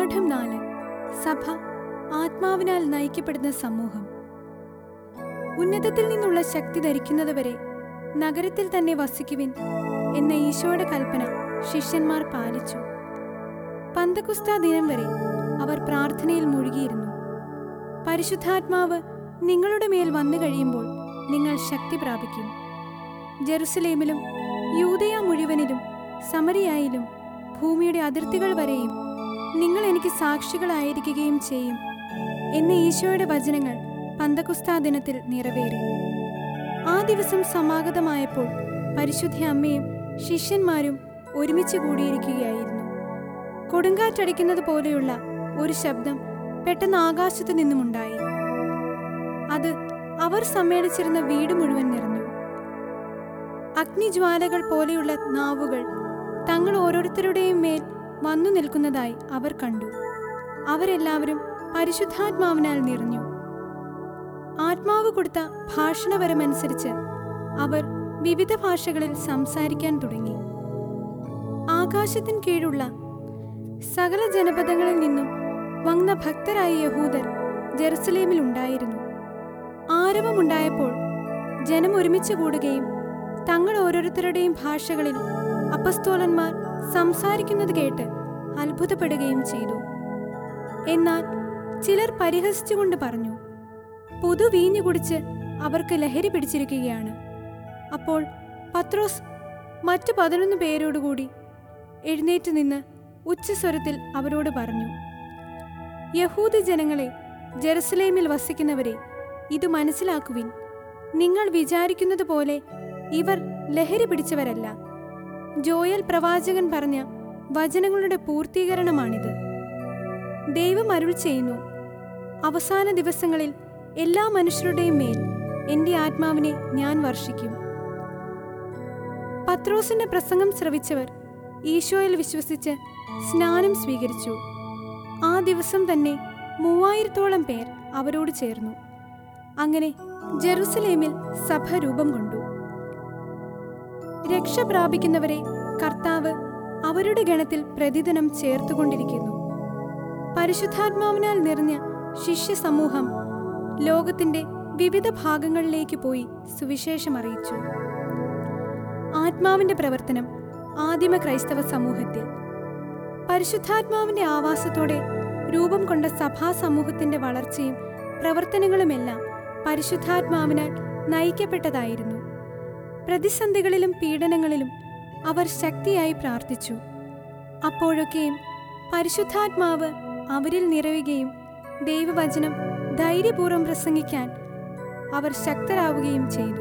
പാഠം നാല് സഭ ആത്മാവിനാൽ നയിക്കപ്പെടുന്ന സമൂഹം ഉന്നതത്തിൽ നിന്നുള്ള ശക്തി ധരിക്കുന്നതുവരെ നഗരത്തിൽ തന്നെ വസിക്കുവിൻ എന്ന ഈശോയുടെ കൽപ്പന ശിഷ്യന്മാർ പാലിച്ചു പന്തകുസ്ത ദിനം വരെ അവർ പ്രാർത്ഥനയിൽ മുഴുകിയിരുന്നു പരിശുദ്ധാത്മാവ് നിങ്ങളുടെ മേൽ വന്നു കഴിയുമ്പോൾ നിങ്ങൾ ശക്തി പ്രാപിക്കും ജെറുസലേമിലും യൂതയ മുഴുവനിലും സമരിയായിലും ഭൂമിയുടെ അതിർത്തികൾ വരെയും നിങ്ങൾ എനിക്ക് സാക്ഷികളായിരിക്കുകയും ചെയ്യും എന്ന ഈശോയുടെ വചനങ്ങൾ പന്തകുസ്താ ദിനത്തിൽ നിറവേറി ആ ദിവസം സമാഗതമായപ്പോൾ പരിശുദ്ധ അമ്മയും ശിഷ്യന്മാരും ഒരുമിച്ച് കൂടിയിരിക്കുകയായിരുന്നു കൊടുങ്കാറ്റടിക്കുന്നത് പോലെയുള്ള ഒരു ശബ്ദം പെട്ടെന്ന് ആകാശത്തു നിന്നുമുണ്ടായി അത് അവർ സമ്മേളിച്ചിരുന്ന വീട് മുഴുവൻ നിറഞ്ഞു അഗ്നിജ്വാലകൾ പോലെയുള്ള നാവുകൾ തങ്ങൾ ഓരോരുത്തരുടെയും മേൽ വന്നു നിൽക്കുന്നതായി അവർ കണ്ടു അവരെല്ലാവരും പരിശുദ്ധാത്മാവിനാൽ നിറഞ്ഞു ആത്മാവ് കൊടുത്ത ഭാഷണവരമനുസരിച്ച് അവർ വിവിധ ഭാഷകളിൽ സംസാരിക്കാൻ തുടങ്ങി ആകാശത്തിൻ കീഴുള്ള സകല ജനപദങ്ങളിൽ നിന്നും വന്ന ഭക്തരായ യഹൂദർ ജെറുസലേമിൽ ഉണ്ടായിരുന്നു ആരവമുണ്ടായപ്പോൾ ജനം ഒരുമിച്ച് കൂടുകയും തങ്ങൾ ഓരോരുത്തരുടെയും ഭാഷകളിൽ അപ്പസ്തോലന്മാർ സംസാരിക്കുന്നത് കേട്ട് അത്ഭുതപ്പെടുകയും ചെയ്തു എന്നാൽ ചിലർ പരിഹസിച്ചുകൊണ്ട് പറഞ്ഞു പുതു വീഞ്ഞു കുടിച്ച് അവർക്ക് ലഹരി പിടിച്ചിരിക്കുകയാണ് അപ്പോൾ പത്രോസ് മറ്റു പതിനൊന്ന് പേരോടുകൂടി എഴുന്നേറ്റ് നിന്ന് ഉച്ചസ്വരത്തിൽ അവരോട് പറഞ്ഞു യഹൂദ ജനങ്ങളെ ജെറുസലേമിൽ വസിക്കുന്നവരെ ഇത് മനസ്സിലാക്കുവിൻ നിങ്ങൾ വിചാരിക്കുന്നത് പോലെ ഇവർ ലഹരി പിടിച്ചവരല്ല ജോയൽ പ്രവാചകൻ പറഞ്ഞ വചനങ്ങളുടെ പൂർത്തീകരണമാണിത് ദൈവം അരുൾ ചെയ്യുന്നു അവസാന ദിവസങ്ങളിൽ എല്ലാ മനുഷ്യരുടെയും മേൽ എൻ്റെ ആത്മാവിനെ ഞാൻ വർഷിക്കും പത്രോസിന്റെ പ്രസംഗം ശ്രവിച്ചവർ ഈശോയിൽ വിശ്വസിച്ച് സ്നാനം സ്വീകരിച്ചു ആ ദിവസം തന്നെ മൂവായിരത്തോളം പേർ അവരോട് ചേർന്നു അങ്ങനെ ജെറുസലേമിൽ സഭ രൂപം കൊണ്ടു രക്ഷ പ്രാപിക്കുന്നവരെ കർത്താവ് അവരുടെ ഗണത്തിൽ പ്രതിദിനം ചേർത്തുകൊണ്ടിരിക്കുന്നു പരിശുദ്ധാത്മാവിനാൽ നിറഞ്ഞ ശിഷ്യ സമൂഹം ലോകത്തിന്റെ വിവിധ ഭാഗങ്ങളിലേക്ക് പോയി സുവിശേഷം അറിയിച്ചു ആത്മാവിന്റെ പ്രവർത്തനം ആദിമ ക്രൈസ്തവ സമൂഹത്തിൽ പരിശുദ്ധാത്മാവിന്റെ ആവാസത്തോടെ രൂപം കൊണ്ട സഭാ സമൂഹത്തിന്റെ വളർച്ചയും പ്രവർത്തനങ്ങളുമെല്ലാം പരിശുദ്ധാത്മാവിനാൽ നയിക്കപ്പെട്ടതായിരുന്നു പ്രതിസന്ധികളിലും പീഡനങ്ങളിലും അവർ ശക്തിയായി പ്രാർത്ഥിച്ചു അപ്പോഴൊക്കെയും പരിശുദ്ധാത്മാവ് അവരിൽ നിറയുകയും ദൈവവചനം ധൈര്യപൂർവ്വം പ്രസംഗിക്കാൻ അവർ ശക്തരാവുകയും ചെയ്തു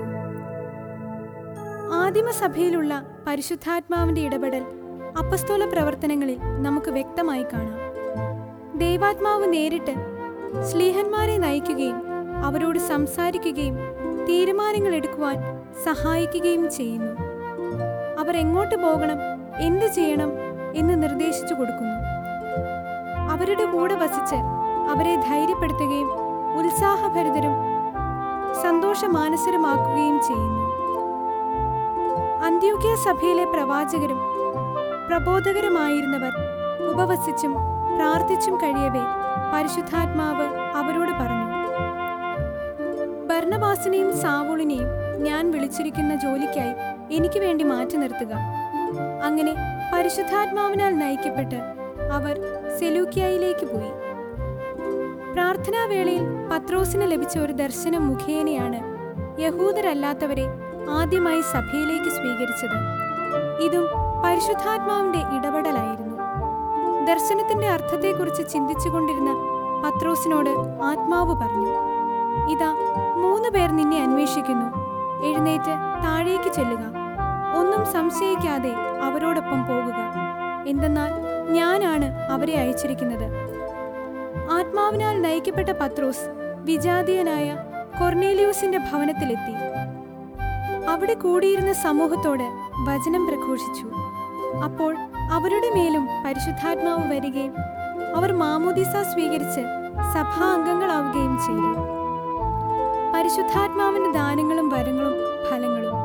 ആദിമസഭയിലുള്ള പരിശുദ്ധാത്മാവിന്റെ ഇടപെടൽ അപ്പസ്തോല പ്രവർത്തനങ്ങളിൽ നമുക്ക് വ്യക്തമായി കാണാം ദൈവാത്മാവ് നേരിട്ട് സ്ലീഹന്മാരെ നയിക്കുകയും അവരോട് സംസാരിക്കുകയും തീരുമാനങ്ങൾ എടുക്കുവാൻ സഹായിക്കുകയും ചെയ്യുന്നു അവർ എങ്ങോട്ട് പോകണം എന്ത് ചെയ്യണം എന്ന് നിർദ്ദേശിച്ചു കൊടുക്കുന്നു അവരുടെ കൂടെ വസിച്ച് അവരെ ധൈര്യപ്പെടുത്തുകയും ഉത്സാഹഭരിതരും സന്തോഷമാനസരമാക്കുകയും ചെയ്യുന്നു അന്ത്യോക്യ സഭയിലെ പ്രവാചകരും പ്രബോധകരുമായിരുന്നവർ ഉപവസിച്ചും പ്രാർത്ഥിച്ചും കഴിയവേ പരിശുദ്ധാത്മാവ് അവരോട് പറഞ്ഞു ഭർണവാസിനെയും സാവൂളിനെയും ഞാൻ വിളിച്ചിരിക്കുന്ന ജോലിക്കായി എനിക്ക് വേണ്ടി മാറ്റി നിർത്തുക അങ്ങനെ പരിശുദ്ധാത്മാവിനാൽ നയിക്കപ്പെട്ട് അവർ സെലൂക്യായിലേക്ക് പോയി പ്രാർത്ഥനാവേളയിൽ പത്രോസിന് ലഭിച്ച ഒരു ദർശനം മുഖേനയാണ് യഹൂദരല്ലാത്തവരെ ആദ്യമായി സഭയിലേക്ക് സ്വീകരിച്ചത് ഇതും പരിശുദ്ധാത്മാവിന്റെ ഇടപെടലായിരുന്നു ദർശനത്തിന്റെ അർത്ഥത്തെക്കുറിച്ച് ചിന്തിച്ചുകൊണ്ടിരുന്ന പത്രോസിനോട് ആത്മാവ് പറഞ്ഞു ഇതാ മൂന്ന് പേർ നിന്നെ അന്വേഷിക്കുന്നു എഴുന്നേറ്റ് താഴേക്ക് ചെല്ലുക ഒന്നും സംശയിക്കാതെ അവരോടൊപ്പം പോകുക എന്തെന്നാൽ ഞാനാണ് അവരെ അയച്ചിരിക്കുന്നത് ആത്മാവിനാൽ നയിക്കപ്പെട്ട പത്രോസ് വിജാതീയനായ കൊർണേലിയൂസിന്റെ ഭവനത്തിലെത്തി അവിടെ കൂടിയിരുന്ന സമൂഹത്തോട് വചനം പ്രഘോഷിച്ചു അപ്പോൾ അവരുടെ മേലും പരിശുദ്ധാത്മാവ് വരികയും അവർ മാമോദിസ സ്വീകരിച്ച് സഭാ അംഗങ്ങളാവുകയും ചെയ്തു പരിശുദ്ധാത്മാവിന്റെ ദാനങ്ങളും വരങ്ങളും ഫലങ്ങളും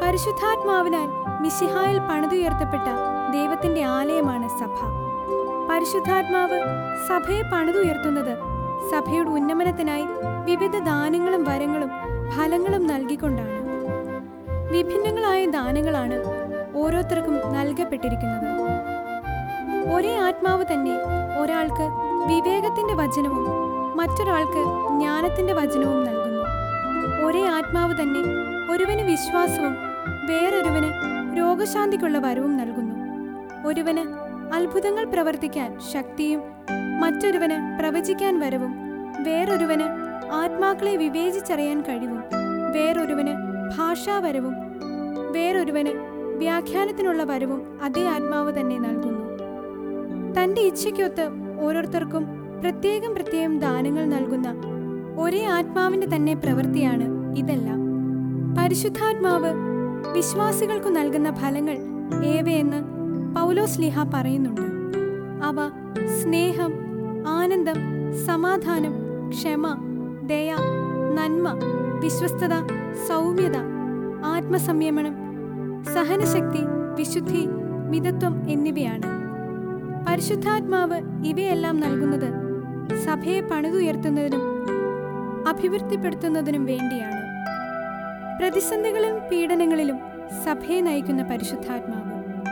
പരിശുദ്ധാത്മാവിനാൽ മിശിഹായിൽ പണിതുയർത്തപ്പെട്ട ദൈവത്തിന്റെ ആലയമാണ് സഭ പരിശുദ്ധാത്മാവ് സഭയെ പണിതുയർത്തുന്നത് സഭയുടെ ഉന്നമനത്തിനായി വിവിധ ദാനങ്ങളും വരങ്ങളും ഫലങ്ങളും നൽകിക്കൊണ്ടാണ് വിഭിന്നങ്ങളായ ദാനങ്ങളാണ് ഓരോരുത്തർക്കും നൽകപ്പെട്ടിരിക്കുന്നത് ഒരേ ആത്മാവ് തന്നെ ഒരാൾക്ക് വിവേകത്തിന്റെ വചനവും മറ്റൊരാൾക്ക് ജ്ഞാനത്തിന്റെ വചനവും നൽകുന്നു ഒരേ ആത്മാവ് തന്നെ ഒരുവന് വിശ്വാസവും വേറൊരുവന് രോഗശാന്തിക്കുള്ള വരവും നൽകുന്നു ഒരുവന് അത്ഭുതങ്ങൾ പ്രവർത്തിക്കാൻ ശക്തിയും മറ്റൊരുവന് പ്രവചിക്കാൻ വരവും വേറൊരുവന് ആത്മാക്കളെ വിവേചിച്ചറിയാൻ കഴിവും വേറൊരുവന് ഭാഷാവരവും വേറൊരുവന് വ്യാഖ്യാനത്തിനുള്ള വരവും അതേ ആത്മാവ് തന്നെ നൽകുന്നു തന്റെ ഇച്ഛയ്ക്കൊത്ത് ഓരോരുത്തർക്കും പ്രത്യേകം പ്രത്യേകം ദാനങ്ങൾ നൽകുന്ന ഒരേ ആത്മാവിന്റെ തന്നെ പ്രവൃത്തിയാണ് ഇതെല്ലാം പരിശുദ്ധാത്മാവ് വിശ്വാസികൾക്കു നൽകുന്ന ഫലങ്ങൾ ഏവയെന്ന് പൗലോസ് ലിഹ പറയുന്നുണ്ട് അവ സ്നേഹം ആനന്ദം സമാധാനം ക്ഷമ ദയ നന്മ വിശ്വസ്തത സൗമ്യത ആത്മസംയമനം സഹനശക്തി വിശുദ്ധി മിതത്വം എന്നിവയാണ് പരിശുദ്ധാത്മാവ് ഇവയെല്ലാം നൽകുന്നത് സഭയെ പണിതുയർത്തുന്നതിനും അഭിവൃദ്ധിപ്പെടുത്തുന്നതിനും വേണ്ടിയാണ് പ്രതിസന്ധികളിലും പീഡനങ്ങളിലും സഭയെ നയിക്കുന്ന പരിശുദ്ധാത്മാവ്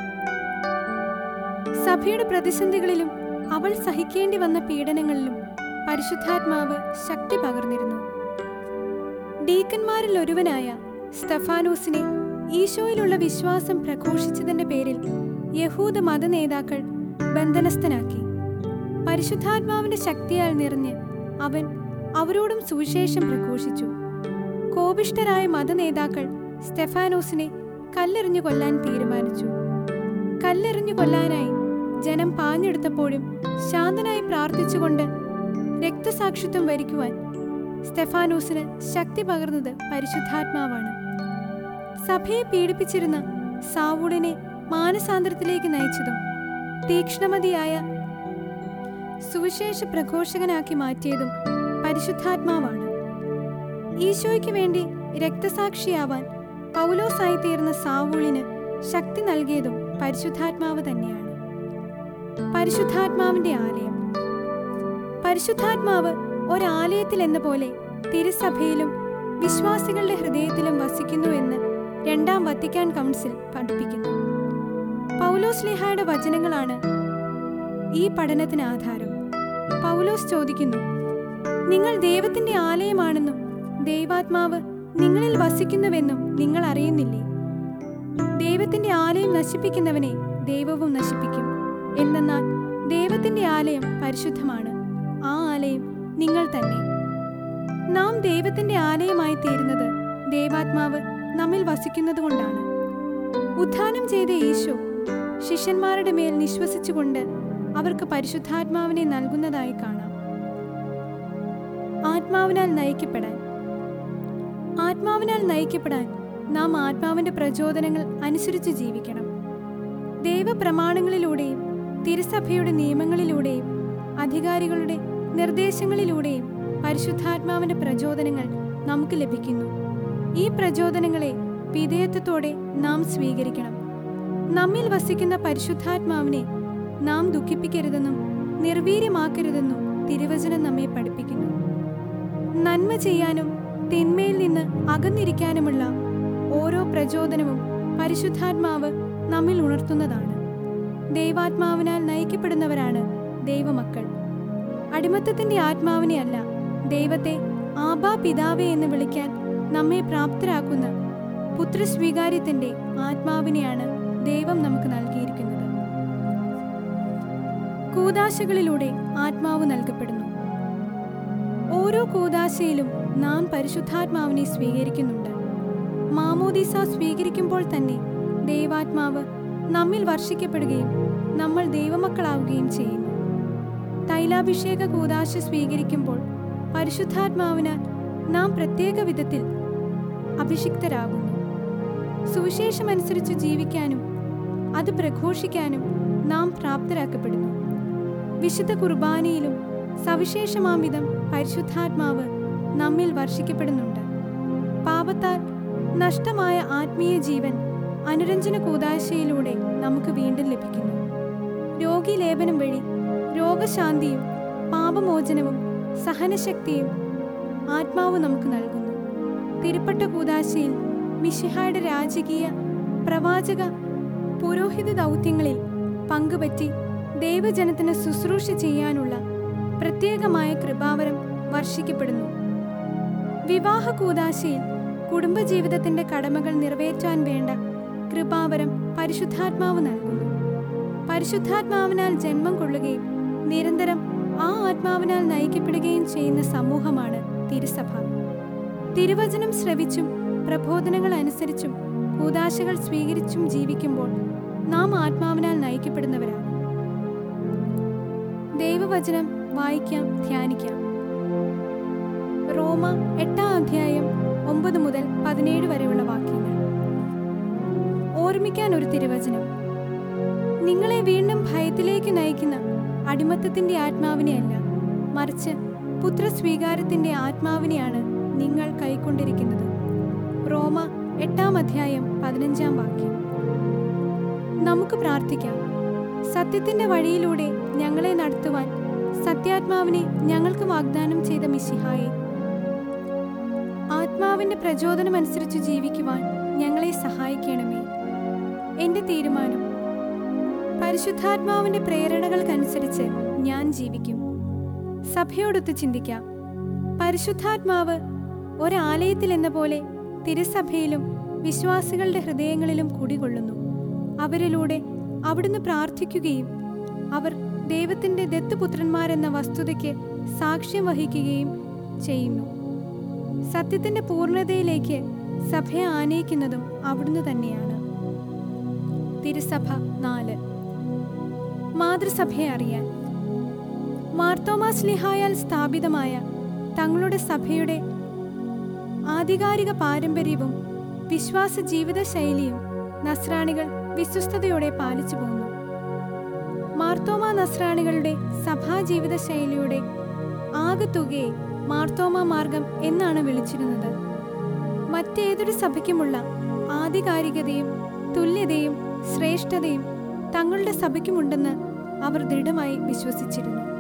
സഭയുടെ പ്രതിസന്ധികളിലും അവൾ സഹിക്കേണ്ടി വന്ന പീഡനങ്ങളിലും പരിശുദ്ധാത്മാവ് ശക്തി പകർന്നിരുന്നു ഡീക്കന്മാരിൽ ഒരുവനായ സ്തഫാനോസിനെ ഈശോയിലുള്ള വിശ്വാസം പ്രഘോഷിച്ചതിന്റെ പേരിൽ യഹൂദ മത നേതാക്കൾ ബന്ധനസ്ഥനാക്കി പരിശുദ്ധാത്മാവിന്റെ ശക്തിയാൽ നിറഞ്ഞ് അവൻ അവരോടും സുവിശേഷം പ്രഘോഷിച്ചു കോപിഷ്ടരായ മതനേതാക്കൾ സ്റ്റെഫാനോസിനെ കല്ലെറിഞ്ഞു കൊല്ലാൻ തീരുമാനിച്ചു കല്ലെറിഞ്ഞു കൊല്ലാനായി ജനം പാഞ്ഞെടുത്തപ്പോഴും ശാന്തനായി പ്രാർത്ഥിച്ചുകൊണ്ട് രക്തസാക്ഷിത്വം വരിക്കുവാൻ സ്റ്റെഫാനോസിന് ശക്തി പകർന്നത് പരിശുദ്ധാത്മാവാണ് സഭയെ പീഡിപ്പിച്ചിരുന്ന സാവൂളിനെ മാനസാന്തരത്തിലേക്ക് നയിച്ചതും തീക്ഷ്ണമതിയായ സുവിശേഷ പ്രഘോഷകനാക്കി മാറ്റിയതും പരിശുദ്ധാത്മാവാണ് ഈശോയ്ക്ക് വേണ്ടി രക്തസാക്ഷിയാവാൻ പൗലോസായി തീർന്ന സാവൂളിന് ശക്തി നൽകിയതും പരിശുദ്ധാത്മാവ് തന്നെയാണ് പരിശുദ്ധാത്മാവിന്റെ ആലയം പരിശുദ്ധാത്മാവ് ഒരാലയത്തിൽ എന്ന പോലെ തിരുസഭയിലും വിശ്വാസികളുടെ ഹൃദയത്തിലും വസിക്കുന്നു എന്ന് രണ്ടാം വത്തിക്കാൻ കൗൺസിൽ പഠിപ്പിക്കുന്നു പൗലോസ് ലിഹായുടെ വചനങ്ങളാണ് ഈ പഠനത്തിന് ആധാരം പൗലോസ് ചോദിക്കുന്നു നിങ്ങൾ ദൈവത്തിന്റെ ആലയമാണെന്നും ദൈവാത്മാവ് നിങ്ങളിൽ വസിക്കുന്നുവെന്നും നിങ്ങൾ അറിയുന്നില്ലേ ദൈവത്തിന്റെ ആലയം നശിപ്പിക്കുന്നവനെ ദൈവവും നശിപ്പിക്കും എന്തെന്നാൽ ദൈവത്തിന്റെ ആലയം പരിശുദ്ധമാണ് ആ ആലയം നിങ്ങൾ തന്നെ നാം ദൈവത്തിന്റെ ആലയമായി തീരുന്നത് ദൈവാത്മാവ് നമ്മിൽ വസിക്കുന്നതുകൊണ്ടാണ് ഉത്ഥാനം ചെയ്ത ഈശോ ശിഷ്യന്മാരുടെ മേൽ നിശ്വസിച്ചുകൊണ്ട് അവർക്ക് പരിശുദ്ധാത്മാവിനെ നൽകുന്നതായി കാണാം ആത്മാവിനാൽ നയിക്കപ്പെടാൻ ആത്മാവിനാൽ നയിക്കപ്പെടാൻ നാം ആത്മാവിന്റെ പ്രചോദനങ്ങൾ അനുസരിച്ച് ജീവിക്കണം ദൈവപ്രമാണങ്ങളിലൂടെയും തിരുസഭയുടെ നിയമങ്ങളിലൂടെയും അധികാരികളുടെ നിർദ്ദേശങ്ങളിലൂടെയും പരിശുദ്ധാത്മാവിന്റെ പ്രചോദനങ്ങൾ നമുക്ക് ലഭിക്കുന്നു ഈ പ്രചോദനങ്ങളെ വിധേയത്വത്തോടെ നാം സ്വീകരിക്കണം നമ്മിൽ വസിക്കുന്ന പരിശുദ്ധാത്മാവിനെ നാം ദുഃഖിപ്പിക്കരുതെന്നും നിർവീര്യമാക്കരുതെന്നും തിരുവചനം നമ്മെ പഠിപ്പിക്കുന്നു നന്മ ചെയ്യാനും തിന്മയിൽ നിന്ന് അകന്നിരിക്കാനുമുള്ള ഓരോ പ്രചോദനവും പരിശുദ്ധാത്മാവ് നമ്മിൽ ഉണർത്തുന്നതാണ് ദൈവാത്മാവിനാൽ നയിക്കപ്പെടുന്നവരാണ് ദൈവമക്കൾ അടിമത്തത്തിന്റെ ആത്മാവിനെ അല്ല ദൈവത്തെ ആബാ പിതാവേ എന്ന് വിളിക്കാൻ നമ്മെ പ്രാപ്തരാക്കുന്ന പുത്രസ്വീകാര്യത്തിന്റെ ആത്മാവിനെയാണ് ദൈവം നമുക്ക് നൽകിയിരിക്കുന്നത് കൂതാശകളിലൂടെ ആത്മാവ് നൽകപ്പെടുന്നു ഓരോ കൂതാശയിലും നാം പരിശുദ്ധാത്മാവിനെ സ്വീകരിക്കുന്നുണ്ട് മാമോദീസ സ്വീകരിക്കുമ്പോൾ തന്നെ ദൈവാത്മാവ് നമ്മിൽ വർഷിക്കപ്പെടുകയും നമ്മൾ ദൈവമക്കളാവുകയും ചെയ്യുന്നു തൈലാഭിഷേക കൂതാശ സ്വീകരിക്കുമ്പോൾ പരിശുദ്ധാത്മാവിനാൽ നാം പ്രത്യേക വിധത്തിൽ അഭിഷിക്തരാകുന്നു സുവിശേഷമനുസരിച്ച് ജീവിക്കാനും അത് പ്രഘോഷിക്കാനും നാം പ്രാപ്തരാക്കപ്പെടുന്നു വിശുദ്ധ കുർബാനയിലും സവിശേഷമാം വിധം പരിശുദ്ധാത്മാവ് നമ്മിൽ വർഷിക്കപ്പെടുന്നുണ്ട് പാപത്താൽ നഷ്ടമായ ആത്മീയ ജീവൻ അനുരഞ്ജന കൂതാശയിലൂടെ നമുക്ക് വീണ്ടും ലഭിക്കുന്നു രോഗീലേപനം വഴി രോഗശാന്തിയും പാപമോചനവും സഹനശക്തിയും ആത്മാവ് നമുക്ക് നൽകുന്നു തിരുപ്പട്ട കൂതാശയിൽ മിഷിഹായുടെ രാജകീയ പ്രവാചക പുരോഹിത ദൗത്യങ്ങളിൽ പങ്കുപറ്റി ദൈവജനത്തിന് ശുശ്രൂഷ ചെയ്യാനുള്ള പ്രത്യേകമായ കൃപാവരം വർഷിക്കപ്പെടുന്നു വിവാഹ കൂതാശയിൽ കുടുംബജീവിതത്തിന്റെ കടമകൾ നിറവേറ്റാൻ വേണ്ട കൃപാവരം പരിശുദ്ധാത്മാവ് നൽകുന്നു പരിശുദ്ധാത്മാവിനാൽ ജന്മം കൊള്ളുകയും നിരന്തരം ആ ആത്മാവിനാൽ നയിക്കപ്പെടുകയും ചെയ്യുന്ന സമൂഹമാണ് തിരുസഭ തിരുവചനം ശ്രവിച്ചും പ്രബോധനങ്ങൾ അനുസരിച്ചും കൂതാശകൾ സ്വീകരിച്ചും ജീവിക്കുമ്പോൾ നാം ആത്മാവിനാൽ നയിക്കപ്പെടുന്നവരാണ് ദൈവവചനം വായിക്കാം ധ്യാനിക്കാം റോമ എട്ടാം അധ്യായം ഒമ്പത് മുതൽ പതിനേഴ് വരെയുള്ള വാക്യങ്ങൾ ഓർമ്മിക്കാൻ ഒരു തിരുവചനം നിങ്ങളെ വീണ്ടും ഭയത്തിലേക്ക് നയിക്കുന്ന അടിമത്തത്തിന്റെ ആത്മാവിനെയല്ല മറിച്ച് പുത്രസ്വീകാരത്തിന്റെ ആത്മാവിനെയാണ് നിങ്ങൾ കൈക്കൊണ്ടിരിക്കുന്നത് റോമ എട്ടാം അധ്യായം പതിനഞ്ചാം വാക്യം നമുക്ക് പ്രാർത്ഥിക്കാം സത്യത്തിന്റെ വഴിയിലൂടെ ഞങ്ങളെ നടത്തുവാൻ സത്യാത്മാവിനെ ഞങ്ങൾക്ക് വാഗ്ദാനം ചെയ്ത മിശിഹായെ ആത്മാവിന്റെ പ്രചോദനമനുസരിച്ച് ജീവിക്കുവാൻ ഞങ്ങളെ സഹായിക്കണമേ എന്റെ തീരുമാനം പരിശുദ്ധാത്മാവിന്റെ പ്രേരണകൾക്കനുസരിച്ച് ഞാൻ ജീവിക്കും സഭയോടൊത്ത് ചിന്തിക്കാം പരിശുദ്ധാത്മാവ് ഒരാലയത്തിൽ എന്ന പോലെ തിരുസഭയിലും വിശ്വാസികളുടെ ഹൃദയങ്ങളിലും കുടികൊള്ളുന്നു അവരിലൂടെ അവിടുന്ന് പ്രാർത്ഥിക്കുകയും അവർ ദൈവത്തിന്റെ ദത്തുപുത്രന്മാരെന്ന വസ്തുതയ്ക്ക് സാക്ഷ്യം വഹിക്കുകയും ചെയ്യുന്നു സത്യത്തിന്റെ പൂർണ്ണതയിലേക്ക് സഭയെ ആനയിക്കുന്നതും അവിടുന്ന് തന്നെയാണ് തിരുസഭ നാല് മാതൃസഭയെ അറിയാൻ മാർത്തോമാസ്ലിഹായാൽ സ്ഥാപിതമായ തങ്ങളുടെ സഭയുടെ ആധികാരിക പാരമ്പര്യവും വിശ്വാസ ജീവിത ശൈലിയും നസ്രാണികൾ വിശ്വസ്തയോടെ പാലിച്ചു പോകുന്നു മാർത്തോമ നസ്രാണികളുടെ സഭാ ജീവിത ശൈലിയുടെ ആകത്തുകയെ മാർത്തോമ മാർഗം എന്നാണ് വിളിച്ചിരുന്നത് മറ്റേതൊരു സഭയ്ക്കുമുള്ള ആധികാരികതയും തുല്യതയും ശ്രേഷ്ഠതയും തങ്ങളുടെ സഭയ്ക്കുമുണ്ടെന്ന് അവർ ദൃഢമായി വിശ്വസിച്ചിരുന്നു